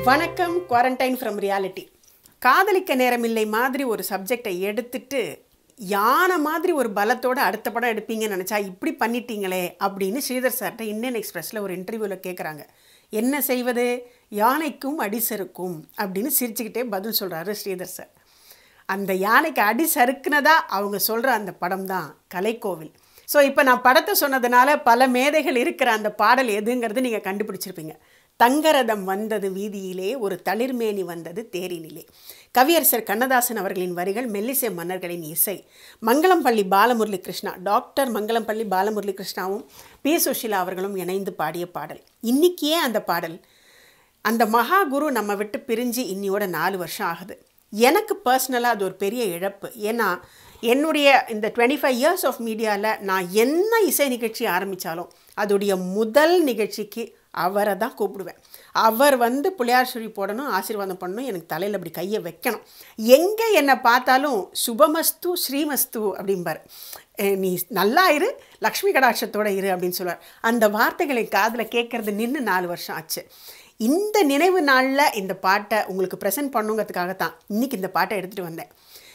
வணக்கம் quarantine from reality காதலிக்க நேரமில்லை மாதிரி ஒரு சப்ஜெக்டை எடுத்துட்டு யானை மாதிரி ஒரு பலத்தோட அடுத்த படம் எடுப்பீங்கன்னு நினச்சா இப்படி பண்ணிட்டீங்களே அப்படின்னு ஸ்ரீதர் சார்கிட்ட இந்தியன் எக்ஸ்பிரஸில் ஒரு இன்டர்வியூவில் கேட்குறாங்க என்ன செய்வது யானைக்கும் அடிசருக்கும் அப்படின்னு சிரிச்சுக்கிட்டே பதில் சொல்கிறாரு ஸ்ரீதர் சார் அந்த யானைக்கு அடி சறுக்குனதா அவங்க சொல்கிற அந்த படம் தான் கலைக்கோவில் ஸோ இப்போ நான் படத்தை சொன்னதுனால பல மேதைகள் இருக்கிற அந்த பாடல் எதுங்கிறது நீங்கள் கண்டுபிடிச்சிருப்பீங்க தங்கரதம் வந்தது வீதியிலே ஒரு தளிர்மேனி வந்தது தேரினிலே கவியரசர் கண்ணதாசன் அவர்களின் வரிகள் மெல்லிசை மன்னர்களின் இசை மங்களம்பள்ளி பாலமுரளி கிருஷ்ணா டாக்டர் மங்களம்பள்ளி பாலமுரளி கிருஷ்ணாவும் பி சுஷிலா அவர்களும் இணைந்து பாடிய பாடல் இன்னைக்கே அந்த பாடல் அந்த மகா குரு நம்ம விட்டு பிரிஞ்சு இன்னியோட நாலு வருஷம் ஆகுது எனக்கு பர்சனலாக அது ஒரு பெரிய இழப்பு ஏன்னா என்னுடைய இந்த டுவெண்ட்டி ஃபைவ் இயர்ஸ் ஆஃப் மீடியாவில் நான் என்ன இசை நிகழ்ச்சி ஆரம்பித்தாலும் அதோடைய முதல் நிகழ்ச்சிக்கு அவரை தான் கூப்பிடுவேன் அவர் வந்து புளியார் சுழி போடணும் ஆசீர்வாதம் பண்ணணும் எனக்கு தலையில் அப்படி கையை வைக்கணும் எங்கே என்னை பார்த்தாலும் சுபமஸ்து ஸ்ரீமஸ்து அப்படிம்பார் "அஹ் நீ நல்லா இரு லக்ஷ்மி கடாட்சத்தோட இரு அப்படின்னு சொல்லுவார் அந்த வார்த்தைகளை காதில் கேட்கறது நின்று நாலு வருஷம் ஆச்சு இந்த நினைவு நாளில் இந்த பாட்டை உங்களுக்கு ப்ரெசென்ட் பண்ணுங்கிறதுக்காக தான் இன்றைக்கி இந்த பாட்டை எடுத்துகிட்டு வந்தேன்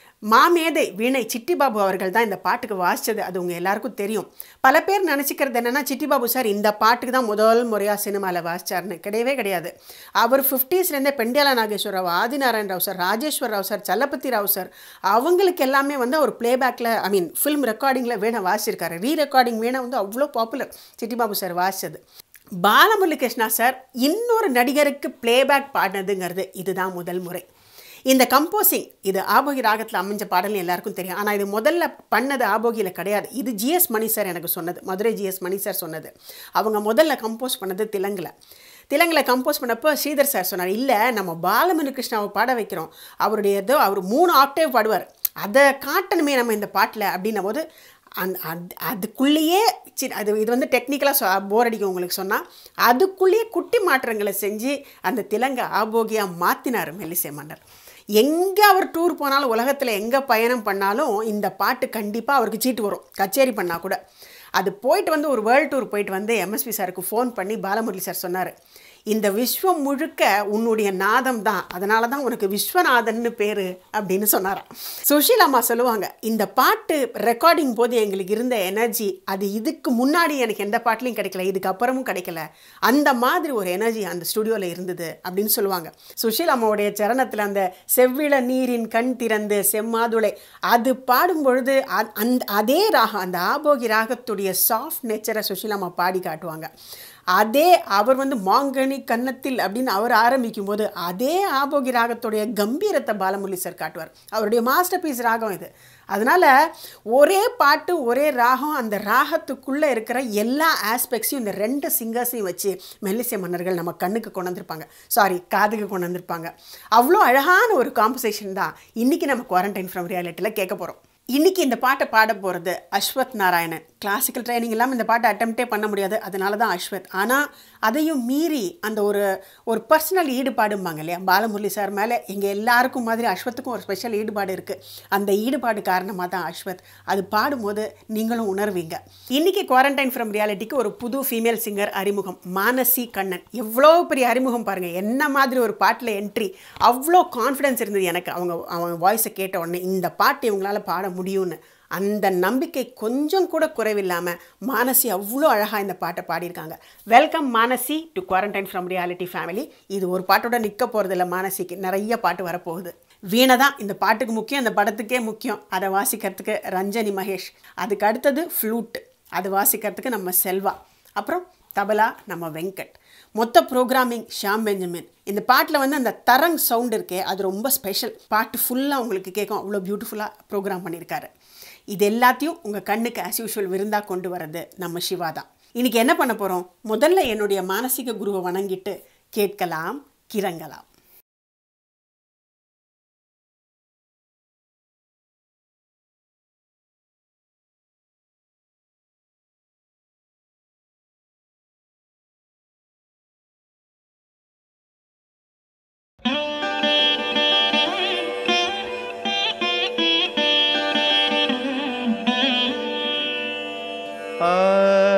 மாமேதை வீணை சிட்டிபாபு அவர்கள் தான் இந்த பாட்டுக்கு வாசித்தது அது உங்கள் எல்லாருக்கும் தெரியும் பல பேர் நினச்சிக்கிறது என்னென்னா சிட்டிபாபு சார் இந்த பாட்டுக்கு தான் முதல் முறையாக சினிமாவில் வாசிச்சார்னு கிடையவே கிடையாது அவர் ஃபிஃப்டீஸ்லேருந்தே Pendyala Nageswara Rao Adinarayana Rao sir Rajeswar Rao sir Challapathi Rao sir அவங்களுக்கு எல்லாமே வந்து அவர் ப்ளேபேக்கில் ஐ மீன் ஃபில்ம் ரெக்கார்டிங்கில் வீணை வாசிச்சிருக்காரு ரீ ரெக்கார்டிங் வீணை வந்து அவ்வளோ பாப்புலர் சிட்டிபாபு சார் வாசிச்சது பாலமுரளி கிருஷ்ணா சார் இன்னொரு நடிகருக்கு ப்ளேபேக் பாடினதுங்கிறது இதுதான் முதல் முறை இந்த கம்போசிங் இது ஆபோகி ராகத்தில் அமைஞ்ச பாடல்னு எல்லாருக்கும் தெரியும் ஆனால் இது முதல்ல பண்ணது ஆபோகியில் கிடையாது இது ஜிஎஸ் மணி சார் எனக்கு சொன்னது மதுரை ஜிஎஸ் மணி சார் சொன்னது அவங்க முதல்ல கம்போஸ் பண்ணது திலங்கில் திலங்கில் கம்போஸ் பண்ணப்போ ஸ்ரீதர் சார் சொன்னார் இல்லை நம்ம பாலமுனி கிருஷ்ணாவை பாட வைக்கிறோம் அவருடைய ஏதோ அவர் மூணு ஆக்டேவ் பாடுவார் அதை காட்டணுமே நம்ம இந்த பாட்டில் அப்படின்னும் போது அந்த அது அதுக்குள்ளேயே சி அது இது வந்து டெக்னிக்கலாக போர் அடிக்கும் உங்களுக்கு சொன்னால் அதுக்குள்ளேயே குட்டி மாற்றங்களை செஞ்சு அந்த திலங்க ஆபோகியாக மாற்றினார் மெல்லிசை மன்னர் எங்கே அவர் டூர் போனாலும் உலகத்தில் எங்கே பயணம் பண்ணாலும் இந்த பாட்டு கண்டிப்பாக அவருக்கு சீட்டு வரும் கச்சேரி பண்ணால் கூட அது போயிட்டு வந்து ஒரு வேர்ல்டு டூர் போயிட்டு வந்து எம்எஸ்பி சாருக்கு ஃபோன் பண்ணி பாலமுரளி சார் சொன்னார் இந்த விஸ்வம் முழுக்க உன்னுடைய நாதம் தான் அதனால தான் உனக்கு விஸ்வநாதன்னு பேர் அப்படின்னு சொன்னாராம் சுஷீல் அம்மா சொல்லுவாங்க இந்த பாட்டு ரெக்கார்டிங் போது எங்களுக்கு இருந்த எனர்ஜி அது இதுக்கு முன்னாடி எனக்கு எந்த பாட்டுலையும் கிடைக்கல இதுக்கு அப்புறமும் கிடைக்கல அந்த மாதிரி ஒரு எனர்ஜி அந்த ஸ்டுடியோவில் இருந்தது அப்படின்னு சொல்லுவாங்க சுஷீல் அம்மாவுடைய சரணத்தில் அந்த செவ்விள நீரின் கண் திறந்து செம்மாதுளை அது பாடும் பொழுது அ- அந்த அதே ராகம் அந்த ஆபோகி ராகத்துடைய சாஃப்ட் நேச்சரை சுஷீல் அம்மா பாடி காட்டுவாங்க அதே அவர் வந்து மாங்கனி கன்னத்தில் அப்படின்னு அவர் ஆரம்பிக்கும் போது அதே ஆபோகி ராகத்துடைய கம்பீரத்தை பாலமுரளி சார் காட்டுவார் அவருடைய மாஸ்டர் பீஸ் ராகம் இது அதனால் ஒரே பாட்டு ஒரே ராகம் அந்த ராகத்துக்குள்ளே இருக்கிற எல்லா ஆஸ்பெக்ட்ஸையும் இந்த ரெண்டு சிங்கர்ஸையும் வச்சு மெல்லிசை மன்னர்கள் நம்ம கண்ணுக்கு கொண்டு வந்திருப்பாங்க சாரி காதுக்கு கொண்டு வந்திருப்பாங்க அவ்வளோ அழகான ஒரு காம்பசிஷன் தான் இன்றைக்கி நம்ம குவாரண்டைன் ஃப்ரம் ரியாலிட்டியில் கேட்க போகிறோம் இன்னைக்கு இந்த பாட்டை பாட போகிறது அஸ்வத் நாராயணன் கிளாசிக்கல் ட்ரைனிங் இல்லாமல் இந்த பாட்டை அட்டம்ப்டே பண்ண முடியாது அதனால தான் அஸ்வத் ஆனால் அதையும் மீறி அந்த ஒரு ஒரு பர்சனல் ஈடுபாடும்பாங்க இல்லையா பாலமுரளி சார் மேலே எங்கள் எல்லாருக்கும் மாதிரி அஸ்வத்துக்கும் ஒரு ஸ்பெஷல் ஈடுபாடு இருக்குது அந்த ஈடுபாடு காரணமாக தான் அஸ்வத் அது பாடும்போது நீங்களும் உணர்வீங்க இன்னைக்கு குவாரண்டைன் ஃப்ரம் ரியாலிட்டிக்கு ஒரு புது ஃபீமேல் சிங்கர் அறிமுகம் மானசி கண்ணன் எவ்வளோ பெரிய அறிமுகம் பாருங்கள் என்ன மாதிரி ஒரு பாட்டில் என்ட்ரி அவ்வளோ கான்ஃபிடன்ஸ் இருந்தது எனக்கு அவங்க அவங்க வாய்ஸை கேட்ட உடனே இந்த பாட்டு இவங்களால பாட முடியும்னு அந்த நம்பிக்கை கொஞ்சம் கூட குறைவில்லாமல் மானசி அவ்வளோ அழகாக இந்த பாட்டை பாடியிருக்காங்க welcome Manasi to quarantine from reality family இது ஒரு பாட்டோட நிற்க போகிறதில்ல மானசிக்கு நிறைய பாட்டு வரப்போகுது வீணை தான் இந்த பாட்டுக்கு முக்கியம் இந்த படத்துக்கே முக்கியம் அதை வாசிக்கிறதுக்கு ரஞ்சனி மகேஷ் அதுக்கு அடுத்தது ஃப்ளூட் அது வாசிக்கிறதுக்கு நம்ம செல்வா அப்புறம் தபலா நம்ம வெங்கட் மொத்த ப்ரோக்ராமிங் ஷாம் பெஞ்சமின் இந்த பாட்டில் வந்து அந்த தரங் சவுண்ட் இருக்கே அது ரொம்ப ஸ்பெஷல் பாட்டு ஃபுல்லாக உங்களுக்கு கேட்கும் அவ்வளோ பியூட்டிஃபுல்லாக ப்ரோக்ராம் பண்ணியிருக்காரு இது எல்லாத்தையும் உங்கள் கண்ணுக்கு ஆஸ் யூஷுவல் விருந்தாக கொண்டு வர்றது நம்ம சிவா தான் இன்றைக்கி என்ன பண்ண போகிறோம் முதல்ல என்னுடைய மானசீக குருவை வணங்கிட்டு கேட்கலாம் கிறங்கலாம்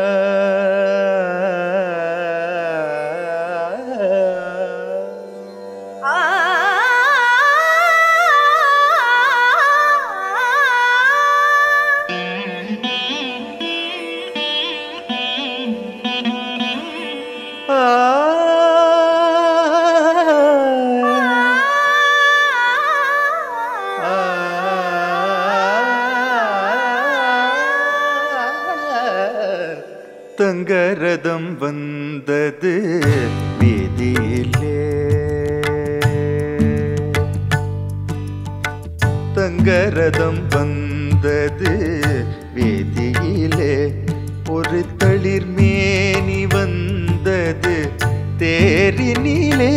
ஆ தங்கரதம் வந்தது வீதியிலே தங்கரதம் வந்தது வீதியிலே ஒரு தளிர் மேனி வந்தது தேரினிலே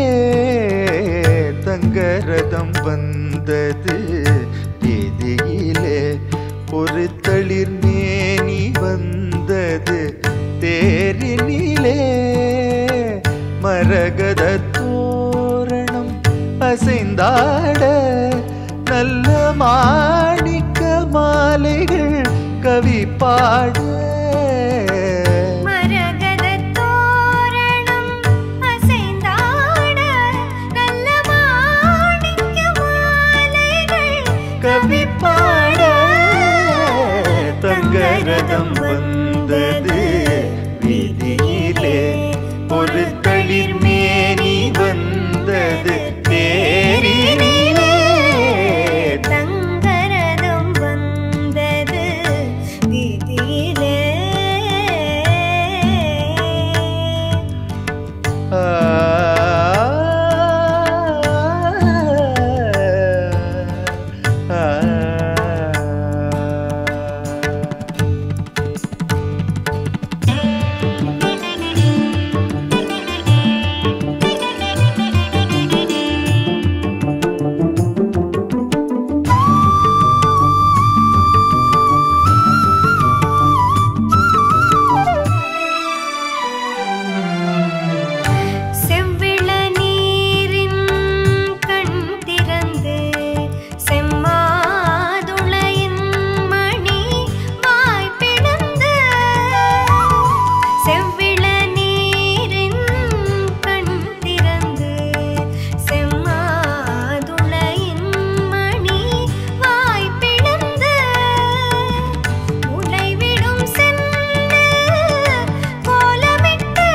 தங்கரதம் வந்தது வீதியிலே ஒரு தளிர் மேனி வந்தது தேரினிலே மரகத தோரணம் அசைந்தாட நல்ல மாணிக்க மாலைகள் கவி பாட மரகதத் தோரணம் அசைந்தாட நல்ல மாணிக்க மாலைகள் கவி பாட தங்கரதம் வந்தது வீதியிலே ஒரு தளிர் மேனி வந்தது தேரினிலே தங்கரதம் வந்தது வீதியிலே ஆ செவ்விள நீரின் கண் திறந்து செம்மாதுளையின் மணி வாய் பிளந்து செவ்விள நீரின் கண் திறந்து செம்மாதுளையின் மணி வாய் பிளந்து உலைவிடும் சென்று கோலமிட்டு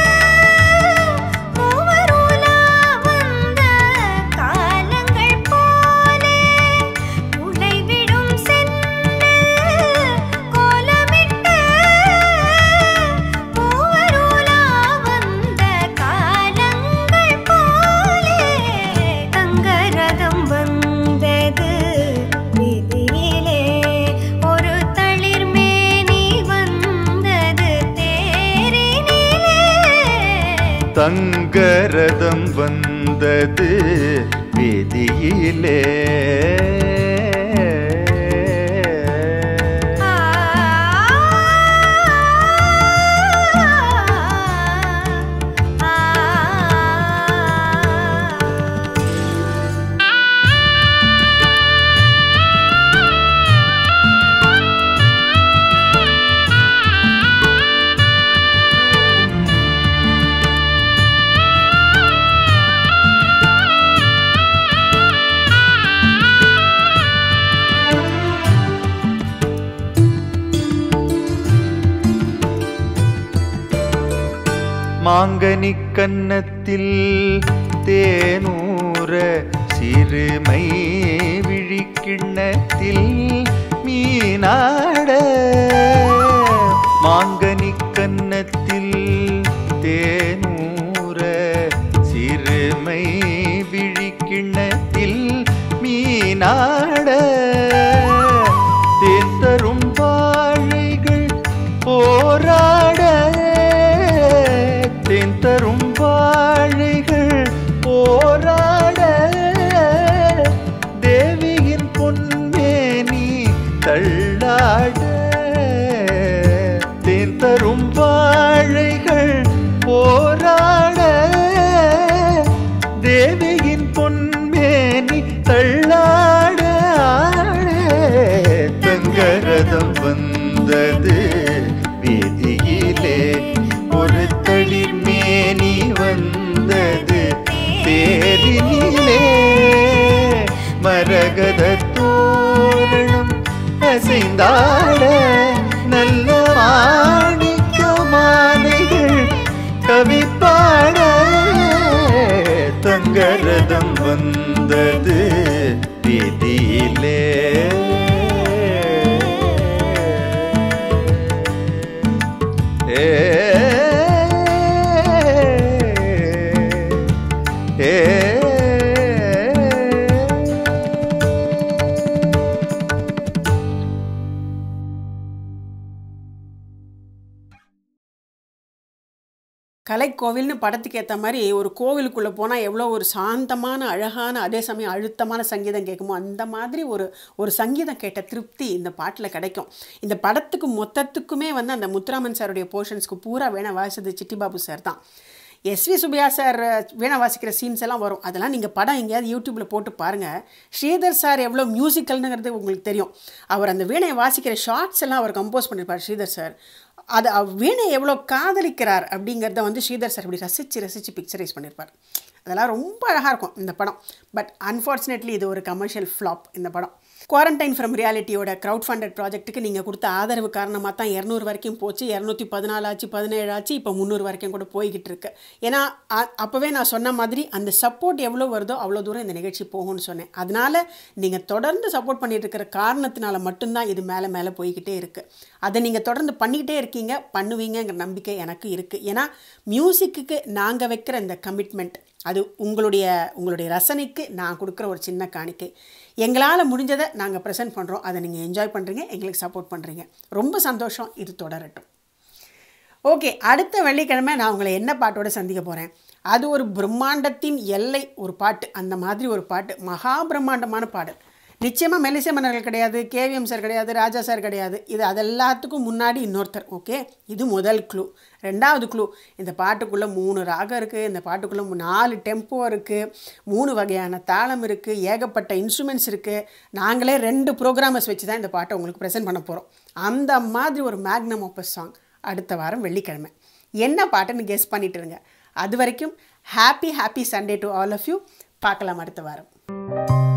மூவருலா வந்த காலங்கள் போலே உலைவிடும் சென்று கோலமிட்டு மூவருலா வந்த காலங்கள் போலே தங்கரதம் வந்தது வீதியிலே ஒரு தளிர் மேனி வந்தது தேரினிலே தங்கரதம் வந்தது வீதியிலே ஆ மாங்கனி கன்னத்தில் தேனூர சிறுமை விழிக்கிண்ணத்தில் மீனாட மாங்கனி கன்னத்தில் தேனூர சிறுமை விழிக்கிண்ணத்தில் மீனாட தேன் தரும் வாழைகள் போராட தேன் தரும் வாழைகள் போராட தேவியின் பொன்மேனி தள்ளாட தேன் தரும் வாழைகள் போராட தேவியின் பொன்மேனி தள்ளாட தங்கரதம் வந்தது வீதியிலே ஒரு தளிர் மேனி வந்தது தேரினிலே மரகத தோரணம் அசைந்தாட நல்ல மாணிக்க மாலைகள் கவி பாட தங்கரதம் வந்தது வீதியிலே ஏ கலைக்கோவில்னு படத்துக்கு ஏற்ற மாதிரி ஒரு கோவிலுக்குள்ளே போனால் எவ்வளோ ஒரு சாந்தமான அழகான அதே சமயம் அழுத்தமான சங்கீதம் கேட்குமோ அந்த மாதிரி ஒரு ஒரு சங்கீதம் கேட்ட திருப்தி இந்த பாட்டில் கிடைக்கும் இந்த படத்துக்கு மொத்தத்துக்குமே வந்து அந்த முத்துராமன் சாருடைய போர்ஷன்ஸ்க்கு பூரா வேணா வாசிச்சது சிட்டிபாபு சார் தான் எஸ்வி சுபியா சார் வீணை வாசிக்கிற சீன்ஸ் எல்லாம் வரும் அதெல்லாம் நீங்கள் படம் எங்கேயாவது யூடியூப்பில் போட்டு பாருங்கள் ஸ்ரீதர் சார் எவ்வளோ மியூசிக்கல்னுங்கிறது உங்களுக்கு தெரியும் அவர் அந்த வீணையை வாசிக்கிற ஷார்ட்ஸ் எல்லாம் அவர் கம்போஸ் பண்ணியிருப்பார் ஸ்ரீதர் சார் அது அவ் வீணை எவ்வளோ காதலிக்கிறார் அப்படிங்கிறத வந்து ஸ்ரீதர் சார் இப்படி ரசித்து ரசித்து பிக்சரைஸ் பண்ணியிருப்பார் அதெல்லாம் ரொம்ப அழகாக இருக்கும் இந்த படம் பட் அன்ஃபார்ச்சுனேட்லி இது ஒரு கமர்ஷியல் ஃப்ளாப் இந்த படம் குவாரண்டைன் ஃப்ரம் ரியாலிட்டியோட க்ரௌட் ஃபண்டட் ப்ராஜெக்ட்டுக்கு நீங்கள் கொடுத்த ஆதரவு காரணமாக தான் இரநூறு வரைக்கும் போச்சு இரநூத்தி பதினாலு ஆச்சு பதினேழு ஆச்சு இப்போ முந்நூறு வரைக்கும் கூட போய்கிட்டு இருக்கு ஏன்னா அ- அப்போவே நான் சொன்ன மாதிரி அந்த சப்போர்ட் எவ்வளோ வருதோ அவ்வளோ தூரம் இந்த நிகழ்ச்சி போகும்னு சொன்னேன் அதனால நீங்கள் தொடர்ந்து சப்போர்ட் பண்ணிட்டு இருக்கிற காரணத்தினால மட்டும்தான் இது மேலே மேலே போய்கிட்டே இருக்குது அதை நீங்கள் தொடர்ந்து பண்ணிக்கிட்டே இருக்கீங்க பண்ணுவீங்கங்கிற நம்பிக்கை எனக்கு இருக்குது ஏன்னா மியூசிக்குக்கு நாங்கள் வைக்கிற இந்த கமிட்மெண்ட் அது உங்களுடைய உங்களுடைய ரசனைக்கு நான் கொடுக்குற ஒரு சின்ன காணிக்கை எங்களால் முடிஞ்சதை நாங்கள் ப்ரெசென்ட் பண்ணுறோம் அதை நீங்கள் என்ஜாய் பண்ணுறீங்க எங்களுக்கு சப்போர்ட் பண்ணுறீங்க ரொம்ப சந்தோஷம் இது தொடரட்டும் ஓகே அடுத்த வெள்ளிக்கிழமை நான் உங்களை என்ன பாட்டோட சந்திக்க போகிறேன் அது ஒரு பிரம்மாண்டத்தின் எல்லை ஒரு பாட்டு அந்த மாதிரி ஒரு பாட்டு மகா பிரம்மாண்டமான பாடல் நிச்சயமாக மெல்லிசை மன்னர்கள் கிடையாது கேவிஎம் சார் கிடையாது ராஜா சார் கிடையாது இது அதெல்லாத்துக்கும் முன்னாடி இன்னொருத்தர் ஓகே இது முதல் க்ளூ ரெண்டாவது க்ளூ இந்த பாட்டுக்குள்ளே மூணு ராகம் இருக்குது இந்த பாட்டுக்குள்ளே நாலு டெம்போ இருக்குது மூணு வகையான தாளம் இருக்குது ஏகப்பட்ட இன்ஸ்ட்ருமெண்ட்ஸ் இருக்குது நாங்களே ரெண்டு ப்ரோக்ராமர்ஸ் வச்சு தான் இந்த பாட்டை உங்களுக்கு ப்ரெசென்ட் பண்ண போகிறோம் அந்த மாதிரி ஒரு மேக்னம் ஆப்பஸ் சாங் அடுத்த வாரம் வெள்ளிக்கிழமை என்ன பாட்டுன்னு கெஸ் பண்ணிட்டு இருங்க அது வரைக்கும் happy happy Sunday to all of you பார்க்கலாம் அடுத்த வாரம்